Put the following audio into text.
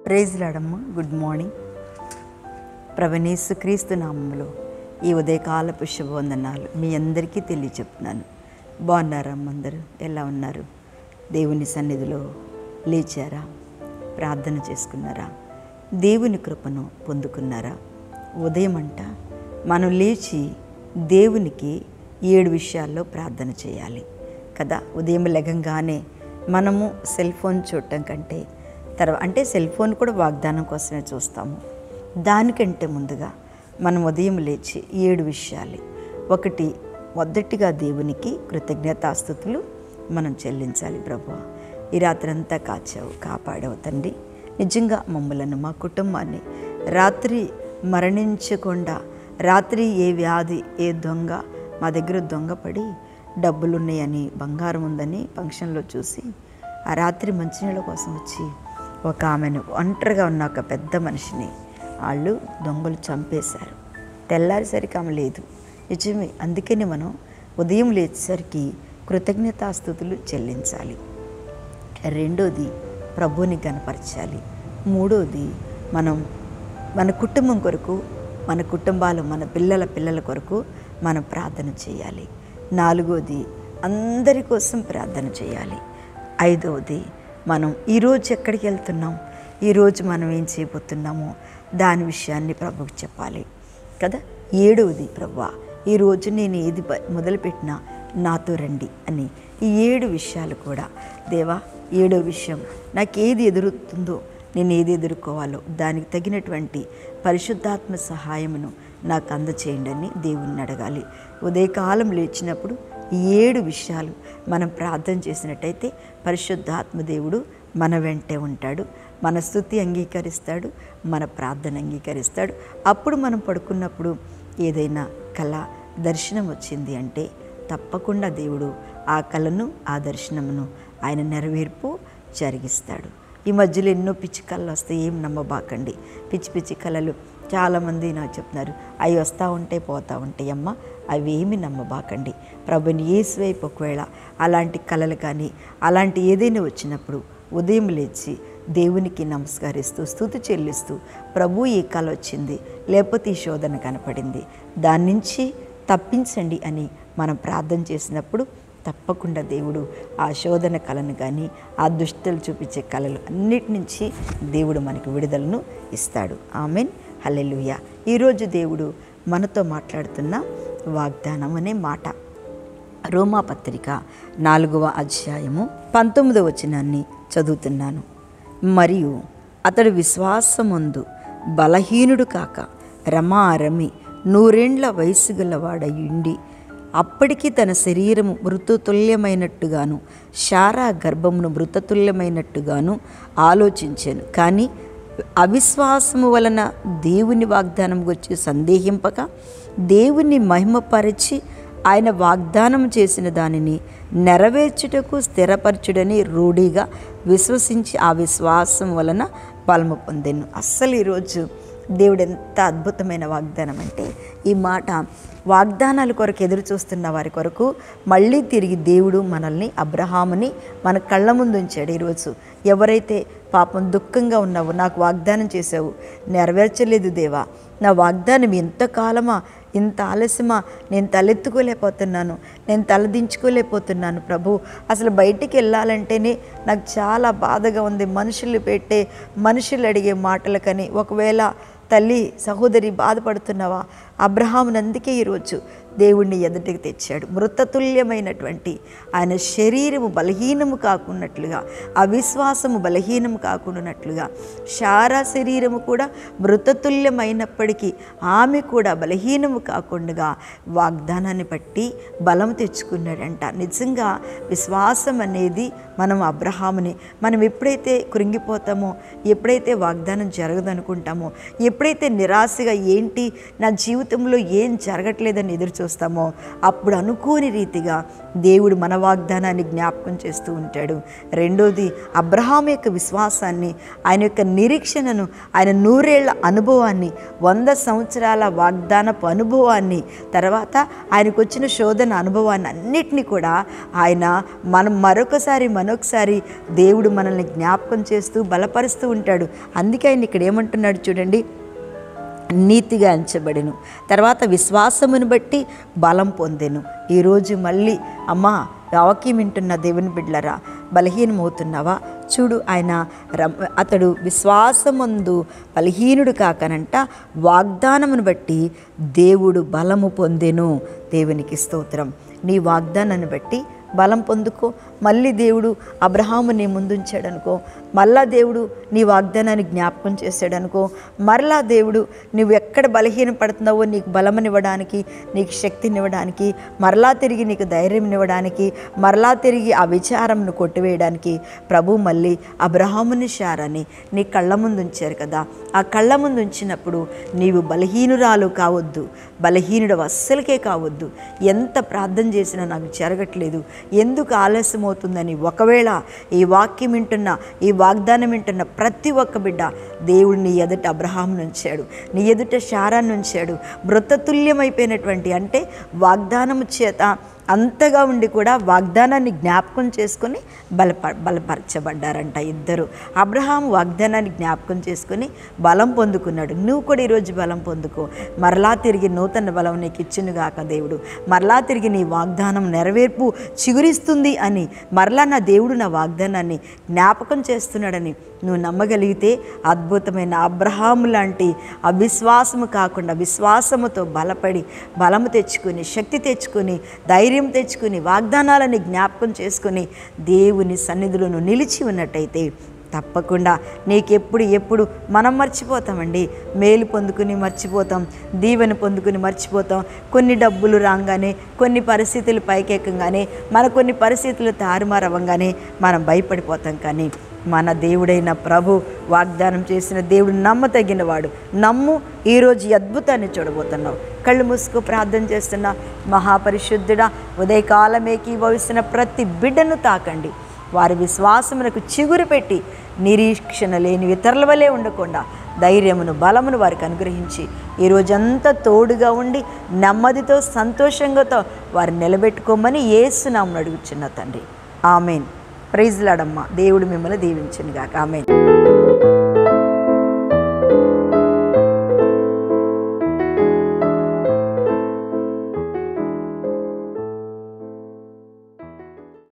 praise లాడమ్మ good morning ప్రవణేశు క్రీస్తు నామంలో ఈ ఉదయకాలపు శుభవందనాలు మీ అందరికీ తెలియచెప్తున్నాను బాగున్నారమ్మ అందరూ ఎలా ఉన్నారు దేవుని సన్నిధిలో లేచారా ప్రార్థన చేసుకున్నారా దేవుని కృపను పొందుకున్నారా ఉదయం అంట మనం లేచి దేవునికి ఏడు విషయాల్లో ప్రార్థన చేయాలి కదా ఉదయం లెగంగానే మనము సెల్ ఫోన్ చూడటం కంటే తర్వాత అంటే సెల్ ఫోన్ కూడా వాగ్దానం కోసమే చూస్తాము దానికంటే ముందుగా మనం ఉదయం లేచి ఏడు విషయాలు ఒకటి మొదటిగా దేవునికి కృతజ్ఞతాస్థుతులు మనం చెల్లించాలి ప్రభు ఈ రాత్రంతా కాచావు కాపాడావు తండ్రి నిజంగా మమ్మలను మా కుటుంబాన్ని రాత్రి మరణించకుండా రాత్రి ఏ వ్యాధి ఏ దొంగ మా దగ్గర దొంగపడి డబ్బులున్నాయని బంగారం ఉందని ఫంక్షన్లో చూసి ఆ రాత్రి మంచినీళ్ళ కోసం వచ్చి ఒక ఆమెను ఒంటరిగా ఉన్న ఒక పెద్ద మనిషిని వాళ్ళు దొంగలు చంపేశారు తెల్లారిసరికి ఆమె లేదు నిజమే అందుకని మనం ఉదయం లేచేసరికి కృతజ్ఞతాస్థుతులు చెల్లించాలి రెండోది ప్రభువుని గనపరచాలి మూడోది మనం మన కుటుంబం కొరకు మన కుటుంబాలు మన పిల్లల పిల్లల కొరకు మనం ప్రార్థన చేయాలి నాలుగోది అందరి కోసం ప్రార్థన చేయాలి ఐదవది మనం ఈరోజు ఎక్కడికి వెళ్తున్నాం ఈరోజు మనం ఏం చేయబోతున్నామో దాని విషయాన్ని ప్రభుకి చెప్పాలి కదా ఏడవది ప్రభా ఈరోజు నేను ఏది బ- మొదలుపెట్టినా నాతో రండి అని ఈ ఏడు విషయాలు కూడా దేవా ఏడో విషయం నాకు ఏది ఎదురుతుందో నేను ఏది ఎదుర్కోవాలో దానికి తగినటువంటి పరిశుద్ధాత్మ సహాయమును నాకు అందచేయండి అని దేవుణ్ణి అడగాలి ఉదయకాలం లేచినప్పుడు ఈ ఏడు విషయాలు మనం ప్రార్థన చేసినట్టయితే పరిశుద్ధాత్మ దేవుడు మన వెంటే ఉంటాడు మన స్థుతి అంగీకరిస్తాడు మన ప్రార్థన అంగీకరిస్తాడు అప్పుడు మనం పడుకున్నప్పుడు ఏదైనా కళ దర్శనం వచ్చింది అంటే తప్పకుండా దేవుడు ఆ కళను ఆ దర్శనమును ఆయన నెరవేర్పు జరిగిస్తాడు ఈ మధ్యలో ఎన్నో పిచ్చి కళలు వస్తాయి ఏం నమ్మబాకండి పిచ్చి పిచ్చి కళలు చాలామంది నాకు చెప్తున్నారు అవి వస్తూ ఉంటే పోతూ ఉంటాయి అమ్మ అవి ఏమి నమ్మబాకండి ప్రభుని యేసు వైపు ఒకవేళ అలాంటి కళలు కానీ అలాంటి ఏదైనా వచ్చినప్పుడు ఉదయం లేచి దేవునికి నమస్కరిస్తూ స్థుతి చెల్లిస్తూ ప్రభు ఈ కళ వచ్చింది లేకపోతే ఈ శోధన కనపడింది దాని నుంచి తప్పించండి అని మనం ప్రార్థన చేసినప్పుడు తప్పకుండా దేవుడు ఆ శోధన కళను కానీ ఆ దుష్టలు చూపించే కళలు అన్నిటి నుంచి దేవుడు మనకు విడుదలను ఇస్తాడు ఆమెన్ హల్లెలూయా ఈరోజు దేవుడు మనతో మాట్లాడుతున్న వాగ్దానం అనే మాట రోమాపత్రిక నాలుగవ అధ్యాయము పంతొమ్మిదవ వచనాన్ని చదువుతున్నాను మరియు అతడు విశ్వాసమందు బలహీనుడు కాక రమారమి నూరేండ్ల వయసు గలవాడయుండి అప్పటికి తన శరీరము మృతతుల్యమైనట్టుగాను శారా గర్భమును మృతతుల్యమైనట్టుగాను ఆలోచించాను కానీ అవిశ్వాసము వలన దేవుని వాగ్దానం గురించి సందేహింపక దేవుని మహిమపరిచి ఆయన వాగ్దానం చేసిన దానిని నెరవేర్చుటకు స్థిరపరచుడని రూఢిగా విశ్వసించి ఆ విశ్వాసం వలన బలము పొందాను అస్సలు ఈరోజు దేవుడు ఎంత అద్భుతమైన వాగ్దానం అంటే ఈ మాట వాగ్దానాల కొరకు ఎదురు చూస్తున్న వారి కొరకు మళ్ళీ తిరిగి దేవుడు మనల్ని అబ్రహాముని మన కళ్ళ ముందు ఉంచాడు ఈరోజు ఎవరైతే పాపం దుఃఖంగా ఉన్నావో నాకు వాగ్దానం చేసావు నెరవేర్చలేదు దేవా నా వాగ్దానం ఎంతకాలమా ఇంత ఆలస్యమా నేను తలెత్తుకోలేకపోతున్నాను నేను తలదించుకోలేకపోతున్నాను ప్రభు అసలు బయటికి వెళ్ళాలంటేనే నాకు చాలా బాధగా ఉంది మనుషులు పెట్టే మనుషులు అడిగే మాటలకని ఒకవేళ తల్లి సహోదరి బాధపడుతున్నావా అబ్రహాముని అందుకే ఈరోజు దేవుణ్ణి ఎదుటికి తెచ్చాడు మృతతుల్యమైనటువంటి ఆయన శరీరము బలహీనము కాకున్నట్లుగా అవిశ్వాసము బలహీనము కాకుండానట్లుగా శారా శరీరము కూడా మృతతుల్యమైనప్పటికీ ఆమె కూడా బలహీనము కాకుండా వాగ్దానాన్ని బట్టి బలం తెచ్చుకున్నాడంట నిజంగా విశ్వాసం అనేది మనం అబ్రహాముని మనం ఎప్పుడైతే కృంగిపోతామో ఎప్పుడైతే వాగ్దానం జరగదనుకుంటామో ఎప్పుడైతే నిరాశగా ఏంటి నా జీవితం జీవితంలో ఏం జరగట్లేదని ఎదురు చూస్తామో అప్పుడు అనుకోని రీతిగా దేవుడు మన వాగ్దానాన్ని జ్ఞాపకం చేస్తూ ఉంటాడు రెండోది అబ్రహాం యొక్క విశ్వాసాన్ని ఆయన యొక్క నిరీక్షణను ఆయన నూరేళ్ల అనుభవాన్ని వంద సంవత్సరాల వాగ్దానపు అనుభవాన్ని తర్వాత ఆయనకు వచ్చిన శోధన అనుభవాన్ని అన్నిటినీ కూడా ఆయన మనం మరొకసారి మరొకసారి దేవుడు మనల్ని జ్ఞాపకం చేస్తూ బలపరుస్తూ ఉంటాడు అందుకే ఆయన ఇక్కడ ఏమంటున్నాడు చూడండి నీతిగా ఎంచబడెను తర్వాత విశ్వాసమును బట్టి బలం పొందెను ఈరోజు మళ్ళీ అమ్మా వాక్యం వింటున్న దేవుని బిడ్డలరా బలహీనమవుతున్నావా చూడు ఆయన రమ్ అతడు విశ్వాసమందు బలహీనుడు కాకనంట వాగ్దానమును బట్టి దేవుడు బలము పొందెను దేవునికి స్తోత్రం నీ వాగ్దానాన్ని బట్టి బలం పొందుకో మళ్ళీ దేవుడు అబ్రహాము నీ ముందుంచాడనుకో మళ్ళా దేవుడు నీ వాగ్దానాన్ని జ్ఞాపకం చేశాడనుకో మరలా దేవుడు నువ్వు ఎక్కడ బలహీన పడుతున్నావో నీకు బలమనివ్వడానికి నీకు శక్తినివ్వడానికి మరలా తిరిగి నీకు ధైర్యంనివ్వడానికి మరలా తిరిగి ఆ విచారంను కొట్టివేయడానికి ప్రభు మళ్ళీ అబ్రహాముని శారాన్ని నీ కళ్ళ ముందు ఉంచారు కదా ఆ కళ్ళ ముందు ఉంచినప్పుడు నీవు బలహీనురాలు కావద్దు బలహీనుడు అస్సలకే కావద్దు ఎంత ప్రార్థన చేసినా నాకు జరగట్లేదు ఎందుకు ఆలస్యం అవుతుందని ఒకవేళ ఈ వాక్యం వింటున్న ఈ వాగ్దానం వింటున్న ప్రతి ఒక్క బిడ్డ దేవుడు నీ ఎదుట అబ్రహాం ఉంచాడు నీ ఎదుట శారాన్ని ఉంచాడు మృతతుల్యమైపోయినటువంటి అంటే వాగ్దానము చేత అంతగా ఉండి కూడా వాగ్దానాన్ని జ్ఞాపకం చేసుకొని బలప బలపరచబడ్డారంట ఇద్దరు అబ్రహాం వాగ్దానాన్ని జ్ఞాపకం చేసుకొని బలం పొందుకున్నాడు నువ్వు కూడా ఈరోజు బలం పొందుకో మరలా తిరిగి నూతన బలం నీకు ఇచ్చునుగాక దేవుడు మరలా తిరిగి నీ వాగ్దానం నెరవేర్పు చిగురిస్తుంది అని మరలా నా దేవుడు నా వాగ్దానాన్ని జ్ఞాపకం చేస్తున్నాడని నువ్వు నమ్మగలిగితే అద్భుతమైన అబ్రహాము లాంటి అవిశ్వాసము కాకుండా విశ్వాసముతో బలపడి బలము తెచ్చుకొని శక్తి తెచ్చుకొని ధైర్యం తెచ్చుకొని వాగ్దానాలని జ్ఞాపకం చేసుకొని దేవుని సన్నిధిలో నువ్వు నిలిచి ఉన్నట్టయితే తప్పకుండా నీకెప్పుడు ఎప్పుడు మనం మర్చిపోతామండి మేలు పొందుకుని మర్చిపోతాం దీవెన పొందుకుని మర్చిపోతాం కొన్ని డబ్బులు రాగానే కొన్ని పరిస్థితులు పైకెక్కగానే మన కొన్ని పరిస్థితులు తారుమారవంగానే మనం భయపడిపోతాం కానీ మన దేవుడైన ప్రభు వాగ్దానం చేసిన దేవుడు నమ్మతగినవాడు నమ్ము ఈరోజు ఈ అద్భుతాన్ని చూడబోతున్నావు కళ్ళు మూసుకు ప్రార్థన చేస్తున్న మహాపరిశుద్ధుడా ఉదయకాలం ఏకీభవిస్తున్న ప్రతి బిడ్డను తాకండి వారి విశ్వాసమునకు చిగురు పెట్టి నిరీక్షణ లేని ఇతరుల వలె ఉండకుండా ధైర్యమును బలమును వారికి అనుగ్రహించి ఈ రోజంతా తోడుగా ఉండి నెమ్మదితో సంతోషంగాతో వారిని నిలబెట్టుకోమని ఏసునామను అడుగుచున్న తండ్రి ఆమెన్ ప్రైజ్లాడమ్మ దేవుడు మిమ్మల్ని దీవించను గాక ఆమెన్